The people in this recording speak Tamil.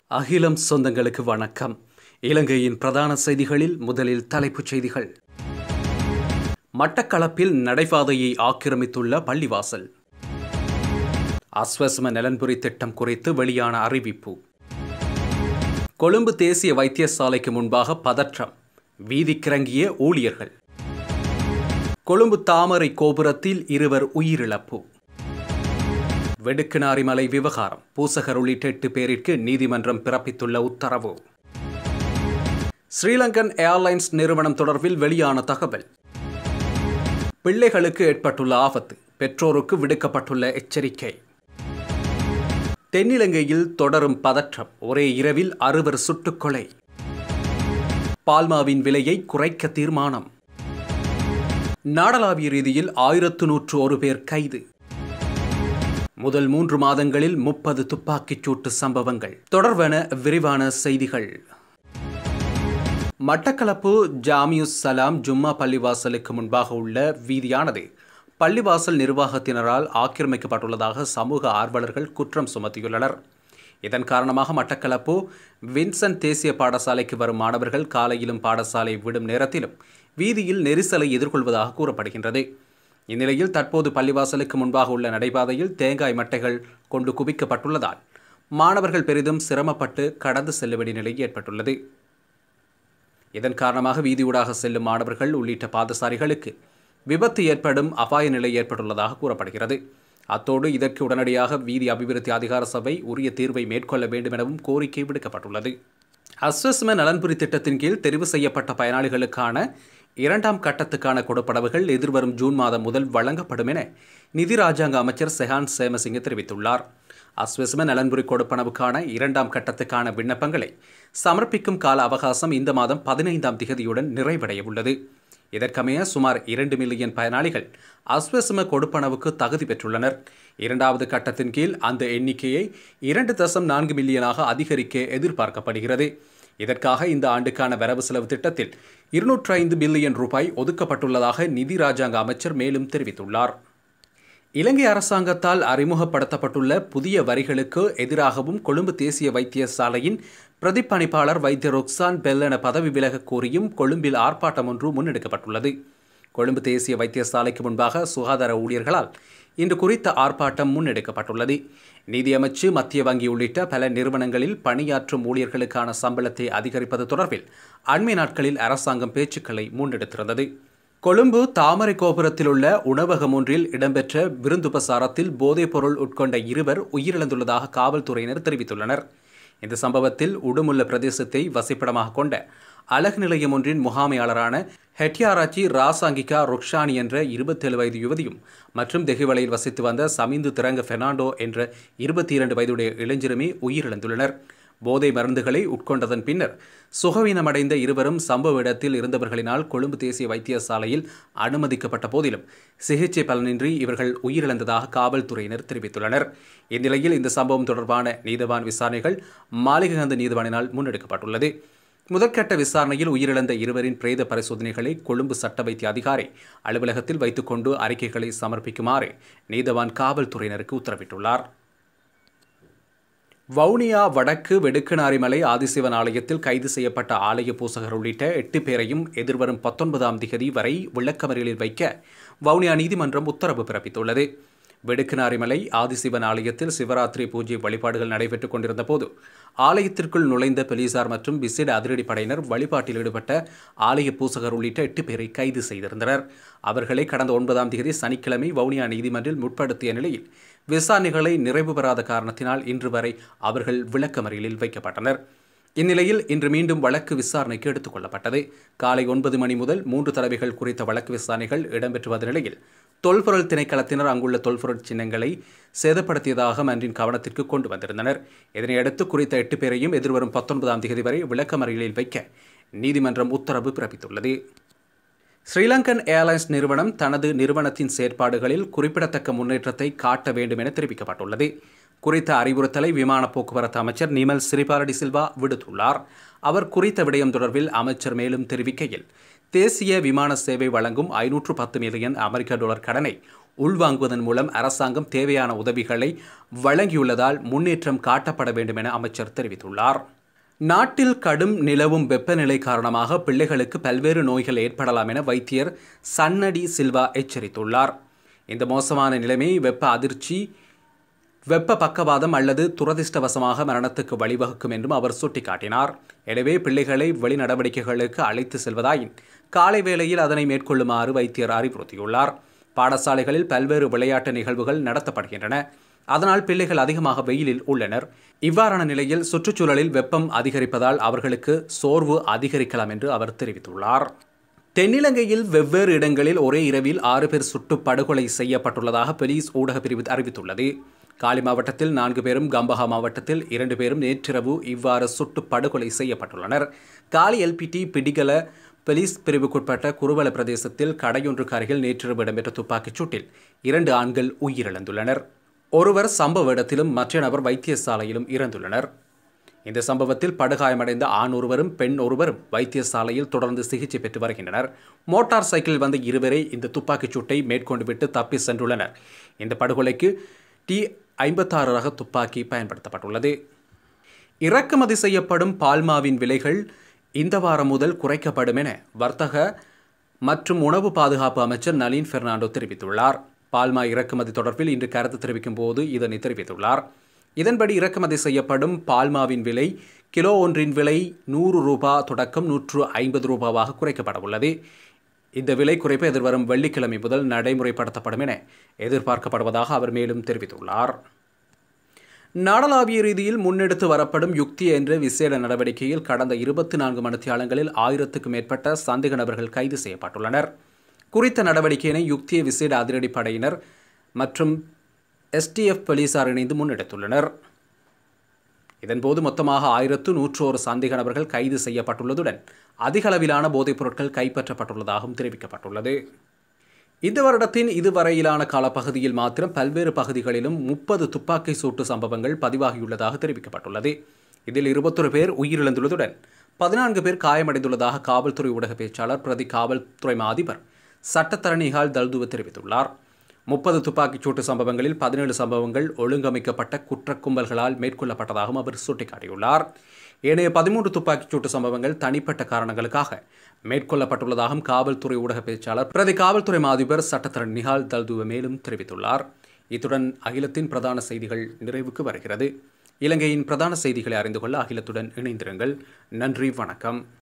அகிலம் சொந்தங்களுக்கு வணக்கம் இலங்கையின் பிரதான செய்திகளில் முதலில் தலைப்புச் செய்திகள் மட்டக்களப்பில் நடைபாதையை ஆக்கிரமித்துள்ள பள்ளிவாசல் அஸ்வஸ்ம நலன்புரி திட்டம் குறித்து வெளியான அறிவிப்பு கொழும்பு தேசிய வைத்தியசாலைக்கு முன்பாக பதற்றம் வீதிக்கிறங்கிய ஊழியர்கள் கொழும்பு தாமரை கோபுரத்தில் இருவர் உயிரிழப்பு வெடுக்குநாரிமலை விவகாரம் பூசகர் உள்ளிட்ட எட்டு பேரிற்கு நீதிமன்றம் பிறப்பித்துள்ள உத்தரவு ஸ்ரீலங்கன் ஏர்லைன்ஸ் நிறுவனம் தொடர்பில் வெளியான தகவல் பிள்ளைகளுக்கு ஏற்பட்டுள்ள ஆபத்து பெற்றோருக்கு விடுக்கப்பட்டுள்ள எச்சரிக்கை தென்னிலங்கையில் தொடரும் பதற்றம் ஒரே இரவில் அறுவர் சுட்டுக்கொலை பால்மாவின் விலையை குறைக்க தீர்மானம் நாடளாவிய ரீதியில் ஆயிரத்து நூற்று ஒரு பேர் கைது முதல் மூன்று மாதங்களில் முப்பது துப்பாக்கிச் சூட்டு சம்பவங்கள் தொடர்வன விரிவான செய்திகள் மட்டக்களப்பு ஜாமியுஸ் சலாம் ஜும்மா பள்ளிவாசலுக்கு முன்பாக உள்ள வீதியானது பள்ளிவாசல் நிர்வாகத்தினரால் ஆக்கிரமிக்கப்பட்டுள்ளதாக சமூக ஆர்வலர்கள் குற்றம் சுமத்தியுள்ளனர் இதன் காரணமாக மட்டக்களப்பு வின்சென்ட் தேசிய பாடசாலைக்கு வரும் மாணவர்கள் காலையிலும் பாடசாலை விடும் நேரத்திலும் வீதியில் நெரிசலை எதிர்கொள்வதாக கூறப்படுகின்றது இந்நிலையில் தற்போது பள்ளிவாசலுக்கு முன்பாக உள்ள நடைபாதையில் தேங்காய் மட்டைகள் கொண்டு குவிக்கப்பட்டுள்ளதால் மாணவர்கள் பெரிதும் சிரமப்பட்டு கடந்து செல்ல வேண்டிய நிலை ஏற்பட்டுள்ளது இதன் காரணமாக வீதியூடாக செல்லும் மாணவர்கள் உள்ளிட்ட பாதசாரிகளுக்கு விபத்து ஏற்படும் அபாய நிலை ஏற்பட்டுள்ளதாக கூறப்படுகிறது அத்தோடு இதற்கு உடனடியாக வீதி அபிவிருத்தி அதிகார சபை உரிய தீர்வை மேற்கொள்ள வேண்டும் எனவும் கோரிக்கை விடுக்கப்பட்டுள்ளது அஸ்வஸ்ம நலன்புரி திட்டத்தின் கீழ் தெரிவு செய்யப்பட்ட பயனாளிகளுக்கான இரண்டாம் கட்டத்துக்கான கொடுப்படவுகள் எதிர்வரும் ஜூன் மாதம் முதல் வழங்கப்படும் என நிதி ராஜாங்க அமைச்சர் செஹான் சேமசிங்க தெரிவித்துள்ளார் அஸ்வஸ்ம நலன்புரி கொடுப்பனவுக்கான இரண்டாம் கட்டத்துக்கான விண்ணப்பங்களை சமர்ப்பிக்கும் கால அவகாசம் இந்த மாதம் பதினைந்தாம் திகதியுடன் நிறைவடைய உள்ளது இதற்கமைய சுமார் இரண்டு மில்லியன் பயனாளிகள் அஸ்வசம கொடுப்பனவுக்கு தகுதி பெற்றுள்ளனர் இரண்டாவது கட்டத்தின் கீழ் அந்த எண்ணிக்கையை இரண்டு தசம் நான்கு மில்லியனாக அதிகரிக்க எதிர்பார்க்கப்படுகிறது இதற்காக இந்த ஆண்டுக்கான வரவு செலவு திட்டத்தில் இருநூற்றி ஐந்து பில்லியன் ரூபாய் ஒதுக்கப்பட்டுள்ளதாக நிதி ராஜாங்க அமைச்சர் மேலும் தெரிவித்துள்ளார் இலங்கை அரசாங்கத்தால் அறிமுகப்படுத்தப்பட்டுள்ள புதிய வரிகளுக்கு எதிராகவும் கொழும்பு தேசிய வைத்தியசாலையின் பிரதிப்பணிப்பாளர் வைத்திய ரொக்சான் பெல்லென பதவி விலக கோரியும் கொழும்பில் ஆர்ப்பாட்டம் ஒன்று முன்னெடுக்கப்பட்டுள்ளது கொழும்பு தேசிய வைத்தியசாலைக்கு முன்பாக சுகாதார ஊழியர்களால் இன்று குறித்த ஆர்ப்பாட்டம் முன்னெடுக்கப்பட்டுள்ளது நீதியமைச்சு மத்திய வங்கி உள்ளிட்ட பல நிறுவனங்களில் பணியாற்றும் ஊழியர்களுக்கான சம்பளத்தை அதிகரிப்பது தொடர்பில் அண்மை நாட்களில் அரசாங்கம் பேச்சுக்களை முன்னெடுத்திருந்தது கொழும்பு தாமரை கோபுரத்தில் உள்ள உணவகம் ஒன்றில் இடம்பெற்ற விருந்துபசாரத்தில் போதைப்பொருள் உட்கொண்ட இருவர் உயிரிழந்துள்ளதாக காவல்துறையினர் தெரிவித்துள்ளனர் இந்த சம்பவத்தில் உடுமுல்ல பிரதேசத்தை வசிப்பிடமாக கொண்ட அழகு நிலையம் ஒன்றின் முகாமையாளரான ஹெட்டியாராச்சி ராசாங்கிகா ருக்ஷானி என்ற இருபத்தேழு வயது யுவதியும் மற்றும் தெஹிவலையில் வசித்து வந்த சமிந்து திரங்க பெர்னாண்டோ என்ற இருபத்தி இரண்டு வயதுடைய இளைஞருமே உயிரிழந்துள்ளனர் போதை மருந்துகளை உட்கொண்டதன் பின்னர் சுகவீனமடைந்த இருவரும் சம்பவ இடத்தில் இருந்தவர்களினால் கொழும்பு தேசிய வைத்தியசாலையில் அனுமதிக்கப்பட்ட போதிலும் சிகிச்சை பலனின்றி இவர்கள் உயிரிழந்ததாக காவல்துறையினர் தெரிவித்துள்ளனர் இந்நிலையில் இந்த சம்பவம் தொடர்பான நீதவான் விசாரணைகள் மாளிககந்த நீதவானினால் முன்னெடுக்கப்பட்டுள்ளது முதற்கட்ட விசாரணையில் உயிரிழந்த இருவரின் பிரேத பரிசோதனைகளை கொழும்பு சட்ட வைத்திய அதிகாரி அலுவலகத்தில் வைத்துக்கொண்டு அறிக்கைகளை சமர்ப்பிக்குமாறு நீதவான் காவல்துறையினருக்கு உத்தரவிட்டுள்ளார் வவுனியா வடக்கு வெடுக்கனாரிமலை ஆதிசிவன் ஆலயத்தில் கைது செய்யப்பட்ட ஆலய பூசகர் உள்ளிட்ட எட்டு பேரையும் எதிர்வரும் பத்தொன்பதாம் திகதி வரை விளக்கமறியலில் வைக்க வவுனியா நீதிமன்றம் உத்தரவு பிறப்பித்துள்ளது வெடுக்கனாரிமலை ஆதிசிவன் ஆலயத்தில் சிவராத்திரி பூஜை வழிபாடுகள் நடைபெற்றுக் கொண்டிருந்த போது ஆலயத்திற்குள் நுழைந்த போலீசார் மற்றும் விசேட அதிரடிப்படையினர் வழிபாட்டில் ஈடுபட்ட ஆலய பூசகர் உள்ளிட்ட எட்டு பேரை கைது செய்திருந்தனர் அவர்களை கடந்த ஒன்பதாம் தேதி சனிக்கிழமை வவுனியா நீதிமன்றில் முற்படுத்திய நிலையில் விசாரணைகளை நிறைவு பெறாத காரணத்தினால் இன்று வரை அவர்கள் விளக்கமறியலில் வைக்கப்பட்டனர் இந்நிலையில் இன்று மீண்டும் வழக்கு விசாரணைக்கு எடுத்துக் கொள்ளப்பட்டது காலை ஒன்பது மணி முதல் மூன்று தடவைகள் குறித்த வழக்கு விசாரணைகள் இடம்பெற்று வந்த நிலையில் தொல்பொருள் திணைக்களத்தினர் அங்குள்ள தொல்பொருள் சின்னங்களை சேதப்படுத்தியதாக மன்றின் கவனத்திற்கு கொண்டு வந்திருந்தனர் இதனையடுத்து குறித்த எட்டு பேரையும் எதிர்வரும் பத்தொன்பதாம் தேதி வரை விளக்கமறியலில் வைக்க நீதிமன்றம் உத்தரவு பிறப்பித்துள்ளது ஸ்ரீலங்கன் ஏர்லைன்ஸ் நிறுவனம் தனது நிறுவனத்தின் செயற்பாடுகளில் குறிப்பிடத்தக்க முன்னேற்றத்தை காட்ட வேண்டும் என தெரிவிக்கப்பட்டுள்ளது குறித்த அறிவுறுத்தலை விமான போக்குவரத்து அமைச்சர் நிமல் சிறிபாரடி சில்வா விடுத்துள்ளார் அவர் குறித்த விடயம் தொடர்பில் அமைச்சர் மேலும் தெரிவிக்கையில் தேசிய விமான சேவை வழங்கும் ஐநூற்று பத்து மில்லியன் அமெரிக்க டாலர் கடனை உள்வாங்குவதன் மூலம் அரசாங்கம் தேவையான உதவிகளை வழங்கியுள்ளதால் முன்னேற்றம் காட்டப்பட வேண்டும் என அமைச்சர் தெரிவித்துள்ளார் நாட்டில் கடும் நிலவும் வெப்பநிலை காரணமாக பிள்ளைகளுக்கு பல்வேறு நோய்கள் ஏற்படலாம் என வைத்தியர் சன்னடி சில்வா எச்சரித்துள்ளார் இந்த மோசமான நிலைமை வெப்ப அதிர்ச்சி வெப்ப பக்கவாதம் அல்லது துரதிர்ஷ்டவசமாக மரணத்துக்கு வழிவகுக்கும் என்றும் அவர் சுட்டிக்காட்டினார் எனவே பிள்ளைகளை வெளி நடவடிக்கைகளுக்கு அழைத்து செல்வதாயின் காலை வேளையில் அதனை மேற்கொள்ளுமாறு வைத்தியர் அறிவுறுத்தியுள்ளார் பாடசாலைகளில் பல்வேறு விளையாட்டு நிகழ்வுகள் நடத்தப்படுகின்றன அதனால் பிள்ளைகள் அதிகமாக வெயிலில் உள்ளனர் இவ்வாறான நிலையில் சுற்றுச்சூழலில் வெப்பம் அதிகரிப்பதால் அவர்களுக்கு சோர்வு அதிகரிக்கலாம் என்று அவர் தெரிவித்துள்ளார் தென்னிலங்கையில் வெவ்வேறு இடங்களில் ஒரே இரவில் ஆறு பேர் சுட்டு படுகொலை செய்யப்பட்டுள்ளதாக போலீஸ் ஊடக பிரிவு அறிவித்துள்ளது காலி மாவட்டத்தில் நான்கு பேரும் கம்பஹா மாவட்டத்தில் இரண்டு பேரும் நேற்றிரவு இவ்வாறு சுட்டு படுகொலை செய்யப்பட்டுள்ளனர் காலி எல்பிடி பிடிகல போலீஸ் பிரிவுக்குட்பட்ட குருவல பிரதேசத்தில் கடையொன்றுக்கு அருகில் நேற்றிரவு இடம்பெற்ற துப்பாக்கிச் சூட்டில் இரண்டு ஆண்கள் உயிரிழந்துள்ளனர் ஒருவர் சம்பவ இடத்திலும் மற்ற நபர் வைத்தியசாலையிலும் இறந்துள்ளனர் இந்த சம்பவத்தில் படுகாயமடைந்த ஆண் ஒருவரும் பெண் ஒருவரும் வைத்தியசாலையில் தொடர்ந்து சிகிச்சை பெற்று வருகின்றனர் மோட்டார் சைக்கிளில் வந்த இருவரை இந்த துப்பாக்கிச் சூட்டை மேற்கொண்டு விட்டு தப்பி சென்றுள்ளனர் இந்த படுகொலைக்கு டி ஐம்பத்தாறு ரக துப்பாக்கி பயன்படுத்தப்பட்டுள்ளது இறக்குமதி செய்யப்படும் பால்மாவின் விலைகள் இந்த வாரம் முதல் குறைக்கப்படும் என வர்த்தக மற்றும் உணவு பாதுகாப்பு அமைச்சர் நளின் பெர்னாண்டோ தெரிவித்துள்ளார் பால்மா இறக்குமதி தொடர்பில் இன்று கருத்து தெரிவிக்கும் போது இதனை தெரிவித்துள்ளார் இதன்படி இறக்குமதி செய்யப்படும் பால்மாவின் விலை கிலோ ஒன்றின் விலை நூறு ரூபா தொடக்கம் நூற்று ஐம்பது ரூபாவாக குறைக்கப்பட உள்ளது இந்த விலை குறைப்பு எதிர்வரும் வெள்ளிக்கிழமை முதல் நடைமுறைப்படுத்தப்படும் என எதிர்பார்க்கப்படுவதாக அவர் மேலும் தெரிவித்துள்ளார் நாடளாவிய ரீதியில் முன்னெடுத்து வரப்படும் யுக்தி என்ற விசேட நடவடிக்கையில் கடந்த இருபத்தி நான்கு மணித்தியாலங்களில் ஆயிரத்துக்கும் மேற்பட்ட சந்தேக நபர்கள் கைது செய்யப்பட்டுள்ளனர் குறித்த நடவடிக்கையினை யுக்திய விசேட அதிரடி படையினர் மற்றும் எஸ்டிஎஃப் போலீசார் இணைந்து முன்னெடுத்துள்ளனர் இதன்போது மொத்தமாக ஆயிரத்து நூற்றோரு சந்தேக நபர்கள் கைது செய்யப்பட்டுள்ளதுடன் அதிக அளவிலான போதைப் பொருட்கள் கைப்பற்றப்பட்டுள்ளதாகவும் தெரிவிக்கப்பட்டுள்ளது இந்த வருடத்தின் இதுவரையிலான காலப்பகுதியில் மாத்திரம் பல்வேறு பகுதிகளிலும் முப்பது துப்பாக்கி சூட்டு சம்பவங்கள் பதிவாகியுள்ளதாக தெரிவிக்கப்பட்டுள்ளது இதில் இருபத்தொரு பேர் உயிரிழந்துள்ளதுடன் பதினான்கு பேர் காயமடைந்துள்ளதாக காவல்துறை ஊடக பேச்சாளர் பிரதி காவல்துறை அதிபர் சட்டத்தரணிகால் தல்துவ தெரிவித்துள்ளார் முப்பது துப்பாக்கிச் சூட்டு சம்பவங்களில் பதினேழு சம்பவங்கள் ஒழுங்கமைக்கப்பட்ட குற்ற கும்பல்களால் மேற்கொள்ளப்பட்டதாகவும் அவர் சுட்டிக்காட்டியுள்ளார் ஏனைய பதிமூன்று துப்பாக்கிச் சூட்டு சம்பவங்கள் தனிப்பட்ட காரணங்களுக்காக மேற்கொள்ளப்பட்டுள்ளதாகவும் காவல்துறை ஊடக பேச்சாளர் பிரதி காவல்துறை அதிபர் சட்டத்தரணி நிகால் தல்துவ மேலும் தெரிவித்துள்ளார் இத்துடன் அகிலத்தின் பிரதான செய்திகள் நிறைவுக்கு வருகிறது இலங்கையின் பிரதான செய்திகளை அறிந்து கொள்ள அகிலத்துடன் இணைந்திருங்கள் நன்றி வணக்கம்